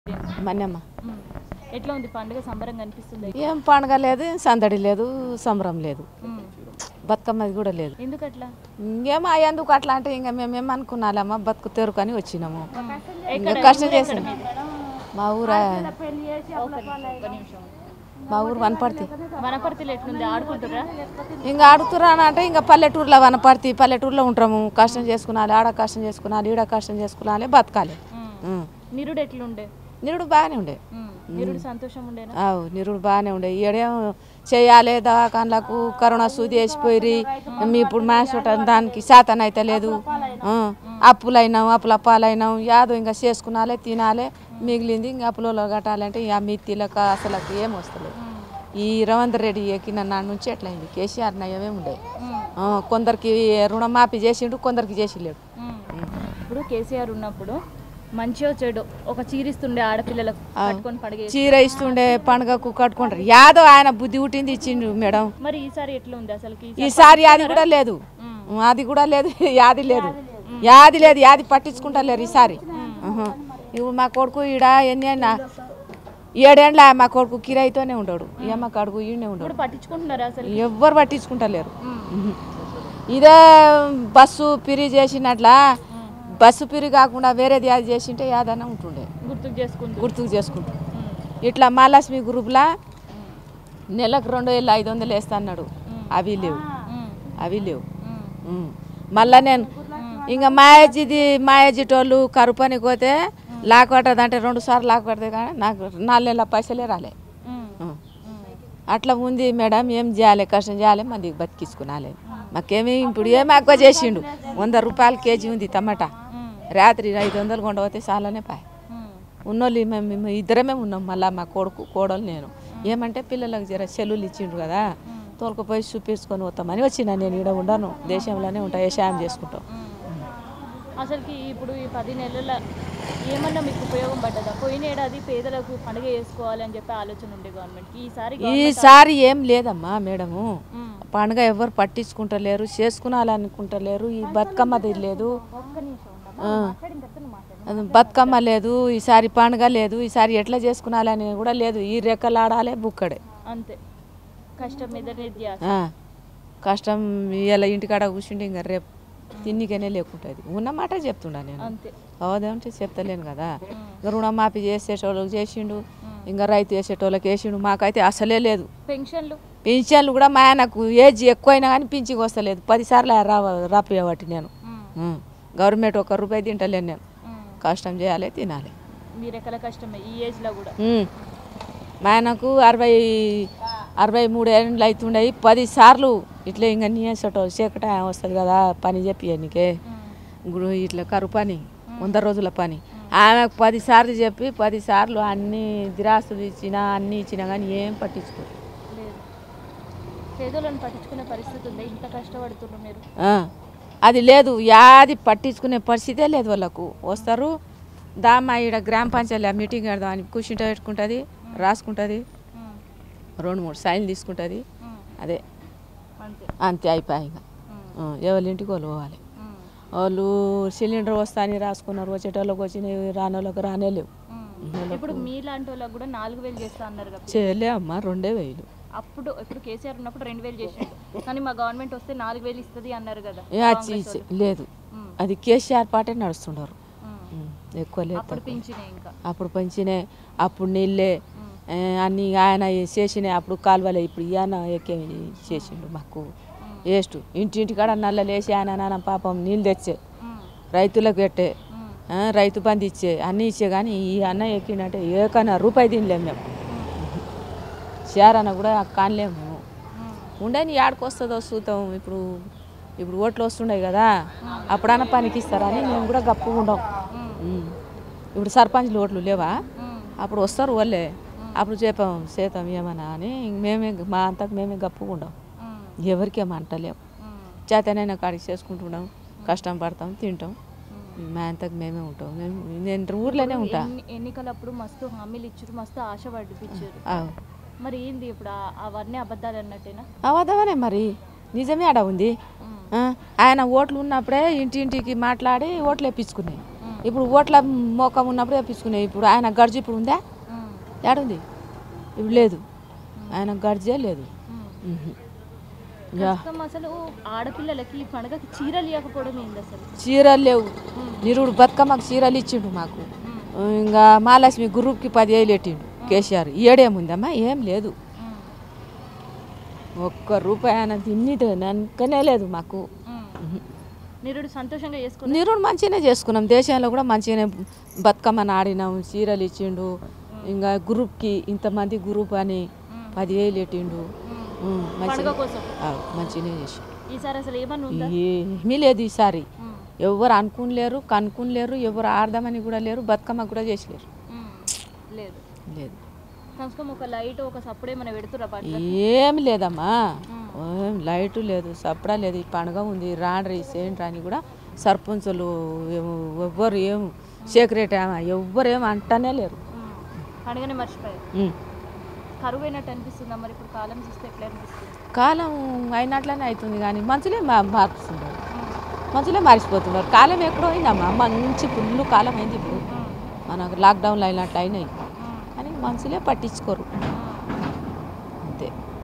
మన్నమ్మ ఉమ్. ఎట్లా ఉంది పండుగ సంబరంగా అనిపిస్తుంది ఏం పండగ లేదు సందడి లేదు సంబరం లేదు ఉమ్. బతుకమ్మది కూడా లేదు ఎందుకు అట్లా ఇంకేమో ఎందుకు అట్లా అంటే ఇంకా మేము ఏమనుకున్నాలమ్మా బతుకు తెరుకని వచ్చినాము ఎక్కడ ఇంకా కష్టం ఊరు ఎక్కడ చేసాం మీది? మా ఊరా ఒక నిమిషం, ఒక నిమిషం మా ఊరు వనపర్తి వనపర్తిలో ఎట్లుంది ఆడుకుంటురా ఇంకా అడుగుతురాని అంటే ఇంకా పల్లెటూరులో వనపర్తి పల్లెటూరులో ఉంటాము కష్టం చేసుకున్నాలి ఆడ కష్టం చేసుకున్నాలి ఈడ కష్టం చేసుకున్నాలి బతకాలి ఉం. నిరుడు ఎట్లుండే నిరుడు బాగానే ఉండే ఉమ్. నిరుడు సంతోషం ఉండేనా అవు నిరుడు బాగానే ఉండే ఈడేం చేయాలి దవాఖాన్లకు కరోనా సూది వేసిపోయి మీ ఇప్పుడు మ్యాచ్ దానికి శాతం అయితే లేదు ఆ, అప్పులైనాం అప్పుల పాలైనాం యాదో ఇంకా చేసుకున్నాలే తినాలి మిగిలింది ఇంకా అప్పులలో కట్టాలంటే ఇక మిత్తిలకు అసలు ఏం వస్తలేదు ఈ రవీంద్ర రెడ్డి ఎక్కిన నాడు నుంచి ఎట్లయింది కేసీఆర్ నయమే ఉండే ఆ, కొందరికి రుణమాఫీ చేసిండు కొందరికి చేసిలేడు ఉమ్. ఇప్పుడు కేసీఆర్ ఉన్నప్పుడు మంచిగా చెడు ఒక చీరిస్తుండే ఆడపిల్లలకు కట్టుకొని పడగే చీర ఇస్తుండే పండుగకు కట్టుకుంటారు యాదో ఆయన బుద్ధి పుట్టింది ఇచ్చిండు మేడం మరి ఈసారి ఎట్లా ఉంది అసలుకి ఈసారి అది కూడా లేదు అది కూడా లేదు యాది లేదు యాది లేదు యాది పట్టించుకుంటలేరు ఈసారి ఆహా. ఇప్పుడు మా కొడుకు ఈడ ఎన్ని అయినా ఏడేండ్ల మా కొడుకు కిరాయితోనే ఉండడు ఈ అమ్మ కొడుకు ఈడనే ఉండడు ఇప్పుడు పట్టించుకుంటున్నారా అసలు ఎవ్వరు పట్టించుకుంటలేరు ఉమ్. ఉహు. ఇదే బస్సు పిరి చేసినట్ల బస్సు పిరి కాకుండా వేరేది యాది చేసింటే యాదన్నా ఉంటుండే గుర్తుకు చేసుకుంటూ గుర్తుకు చేసుకుంటూ ఉమ్. ఇట్లా మహాలక్ష్మి గ్రూప్లా నెలకు రెండు వేల ఐదు వందలు వేస్తా అన్నాడు అవి లేవు ఉమ్. అవి లేవు ఉమ్. ఉమ్. మళ్ళా నేను ఇంకా మాయాజీది మాయాజీటోళ్ళు కరువు పనికి పోతే లాక్ పట్టదు అంటే రెండు సార్లు లాక్ పడితే కానీ నాకు నాలుగు నెలల పైసలే రాలే ఉమ్. ఉమ్. ఉమ్. అట్లా ఉంది మేడం ఏం చేయాలి కష్టం చేయాలి మందికి బతికించుకునాలి మాకేమి ఇప్పుడు ఏమి ఎక్కువ చేసిండు వంద రూపాయలు కేజీ ఉంది టమాటా ఉమ్. రాత్రి ఐదు వందలు కొండపోతే చాలానే పాయ్ ఉమ్. ఉన్నోళ్ళు మేము మేము ఇద్దరమే ఉన్నాం మళ్ళీ మా కొడుకు కోడలు నేను ఏమంటే పిల్లలకు జర సెల్లులు ఇచ్చిండ్రు కదా తోలుకుపోయి చూపించుకొని పోతామని వచ్చిన నేను ఇక్కడ ఉండను దేశంలోనే ఉంటా వ్యవసాయం చేసుకుంటాం అసలుకి ఇప్పుడు ఈ పది నెలల ఏమన్నా మీకు ఉపయోగం పడ్డదా పోయిన ఏడాది పేదలకు పండుగ చేసుకోవాలి అని చెప్పి ఆలోచన ఉండే గవర్నమెంట్కి ఈసారి ఈసారి ఏం లేదమ్మా మేడము ఉమ్. పండుగ ఎవరు పట్టించుకుంటలేరు చేసుకునాలనుకుంటలేరు ఈ బతుకమ్మది లేదు ఒక్క నిమిషం ఉండమ్మా. ఆ. మాట్లాడిన తర్వాత నువ్వు మాట్లాడు. అది బతుకమ్మ లేదు ఈసారి పండుగ లేదు ఈసారి ఎట్లా చేసుకునాలని కూడా లేదు ఈ రెక్కలు ఆడాలి బుక్కడే అంతే కష్టం మీద ధ్యాస ఆ, కష్టం ఇలా ఇంటికాడ కూర్చుంటే ఇంకా రేపు తిన్నికనే లేకుంటుంది ఉన్నమాట చెప్తుండా నేను అంతే అవదేమంటే చెప్తలేను కదా ఇంకా రుణమాఫీ చేసేటోళ్ళకి చేసిండు ఇంకా రైతు వేసేటోళ్ళకి వేసిండు మాకైతే అసలే లేదు పెన్షన్లు పింఛన్లు కూడా మా ఆయనకు ఏజ్ ఎక్కువైనా కానీ పింఛన్కి వస్తలేదు పదిసార్లు రా రాపియబట్టి నేను ఉమ్. ఉం. గవర్నమెంట్ ఒక్క రూపాయి తింటలేను నేను ఉమ్. కష్టం చేయాలి తినాలి మీ రెక్కల కష్టమే ఈ ఏజ్లో కూడా ఉం. మా ఆయనకు అరవై అరవై మూడు ఏళ్ళు అవుతుండయి పది సార్లు ఇట్లా ఇంకా నీసేటో చీకట వస్తుంది కదా పని చెప్పి నీకే ఇప్పుడు ఇట్లా కరువు పని వంద రోజుల పని ఆమెకు పది సార్లు చెప్పి పది సార్లు అన్ని దిరాస్తులు ఇచ్చినా అన్ని ఇచ్చినా కానీ ఏం పట్టించుకో లేదు పేదోళ్ళని పట్టించుకునే పరిస్థితి ఉంది ఇంత కష్టపడుతున్నారు మీరు అది లేదు యాది పట్టించుకునే పరిస్థితే లేదు వాళ్ళకు వస్తారు దామా ఈడ గ్రామ పంచాయతీ మీటింగ్ పెడదాం అని కూర్చుంటే పెట్టుకుంటుంది రాసుకుంటుంది ఉమ్. రెండు మూడు సైన్లు తీసుకుంటుంది ఉమ్. అదే అంతే అంతే అయిపోయి ఇంకా ఉమ్. ఎవరి ఇంటికి వాళ్ళు పోవాలి ఉమ్. వాళ్ళు సిలిండర్ వస్తా అని రాసుకున్నారు వచ్చేటోళ్ళకి వచ్చినవి రానోళ్ళకి రానే లేవు ఉమ్. ఇప్పుడు మీలాంటి వాళ్ళకి కూడా నాలుగు వేలు చేస్తా అన్నారు కదా చేయలే అమ్మ రెండే వేలు అప్పుడు ఇప్పుడు కేసీఆర్ ఉన్నప్పుడు రెండు వేలు చేసిండు కానీ మా గవర్నమెంట్ వస్తే నాలుగు వేలు ఇస్తుంది అన్నారు కదా ఏ అచ్చి ఇచ్చి లేదు ఉమ్. అది కేసీఆర్ పాటే నడుస్తుండరు ఉమ్. ఉం. ఎక్కువ లేదు అప్పుడు పెంచినాయి ఇంకా అప్పుడు పంచినే అప్పుడు నీళ్ళే ఉమ్. ఏ, అన్ని ఆయన చేసినాయి అప్పుడు కాలువలే ఇప్పుడు ఈయన ఎక్కే చేసిండు మాకు వేస్ట్ ఇంటింటి కాడ నల్లలు వేసి ఆయన నాన్న పాపం నీళ్ళు తెచ్చే ఉమ్. రైతులకు పెట్టే ఉమ్. ఆ, రైతు బంధు ఇచ్చే అన్నీ ఇచ్చే కానీ ఈ అన్న ఎక్కిండంటే ఏకన్నా రూపాయి తినలేము మేము షేరన్న కూడా కానలేము మేము ఉమ్. ఉండని యాడికి వస్తుందో చూద్దాం ఇప్పుడు ఇప్పుడు ఓట్లు వస్తున్నాయి కదా అప్పుడన్నా పనికి ఇస్తారని మేము కూడా గప్పుగా ఉండం ఉమ్. ఉం. ఇప్పుడు సర్పంచ్లు ఓట్లు లేవా ఉమ్. అప్పుడు వస్తారు వాళ్ళే అప్పుడు చెప్పాం చేతాం ఏమన్నా అని ఇంక మేమే మా అంతకు మేమే గప్పుగా ఉండం ఉమ్. ఎవరికేం అంటలేం ఉమ్. చేతనైనా కాడికి చేసుకుంటున్నాం కష్టం పడతాం తింటాం మా అంతకు మేమే ఉంటాం మేము నేను ఊర్లోనే ఉంటా ఎన్ని- ఎన్నికలప్పుడు మస్తు హామీలు ఇచ్చారు మస్తు ఆశ పడిపించారు ఆ. మరి ఏంది ఇప్పుడు ఆ- అవన్నీ అబద్ధాలు అన్నట్టేనా అవదవనే మరి నిజమే ఆడ ఉంది ఉమ్. ఆ, ఆయన ఓట్లు ఉన్నప్పుడే ఇంటింటికి మాట్లాడి ఓట్లు వేపించుకున్నాయి ఉమ్. ఇప్పుడు ఓట్ల మోకం ఉన్నప్పుడు వేపించుకునే ఇప్పుడు ఆయన గడిచి ఇప్పుడు ఉందా ఉమ్, ఏడుంది ఇప్పుడు లేదు ఆయన గడిచే లేదు ఉమ్. ఉహు. యా ప్రస్తుతం అసలు ఆడపిల్లలకి ఈ పండుగకి చీరలు ఇవ్వకపోవడం ఏంది అసలు చీరలు లేవు నిరుడు బతుకమ్మకు చీరలు ఇచ్చిండు మాకు ఉమ్, ఇంకా మహాలక్ష్మి గ్రూప్కి పదివేలు పెట్టిండు కేసీఆర్ ఏడేముందమ్మా ఏం లేదు ఉమ్, ఒక్క రూపాయి ఆయన తిన్ని ననుకనే లేదు మాకు ఉమ్. నిరుడు సంతోషంగా చేసుకుని నిరుడు మంచిగానే చేసుకున్నాం దేశంలో కూడా మంచిగానే బతుకమ్మని ఆడినాం చీరలు ఇచ్చిండు ఇంకా గ్రూప్కి ఇంతమంది గ్రూప్ అని పదివేలు పెట్టిండు ఉమ్, పండుగ మంచిగా కోసం ఆ, మంచిగానే చేసి ఈసారి అసలు ఏమన్నా ఉందా ఏమీ లేదు ఈసారి ఉమ్, ఎవరు అనుకునిలేరు కనుక్కునిలేరు ఎవరు ఆడదామని కూడా లేరు బతుకమ్మ కూడా చేసలేరు ఉమ్. లేదు లేదు కనుక ఒక లైట్ ఒక సప్పుడు ఏమైనా పెడుతురా పాట ఏమి లేదమ్మా ఏం లైటు లేదు సప్డా లేదు ఈ పండుగ ఉంది రాండ్రి సేంట్రా అని కూడా సర్పంచులు ఏం- ఎవ్వరు ఏం సెక్రటరీ ఆమె ఎవ్వరు ఏం అంటానే లేరు పండుగనే మర్చిపోయారు ఉమ్. కరువు అయినట్టు అనిపిస్తుందా మరి ఇప్పుడు కాలం చూస్తే ఎట్లా అనిపిస్తుంది కాలం అయినట్లనే అవుతుంది కానీ మంచులే మా మార్పుతున్నారు మంచులే మర్చిపోతున్నారు కాలం ఎక్కడో అయిందమ్మా మంచి ఫుల్ కాలం అయింది ఇప్పుడు మనకు లాక్డౌన్లు అయినట్లు అయినాయి కానీ మనుషులే పట్టించుకోరు ఉమ్.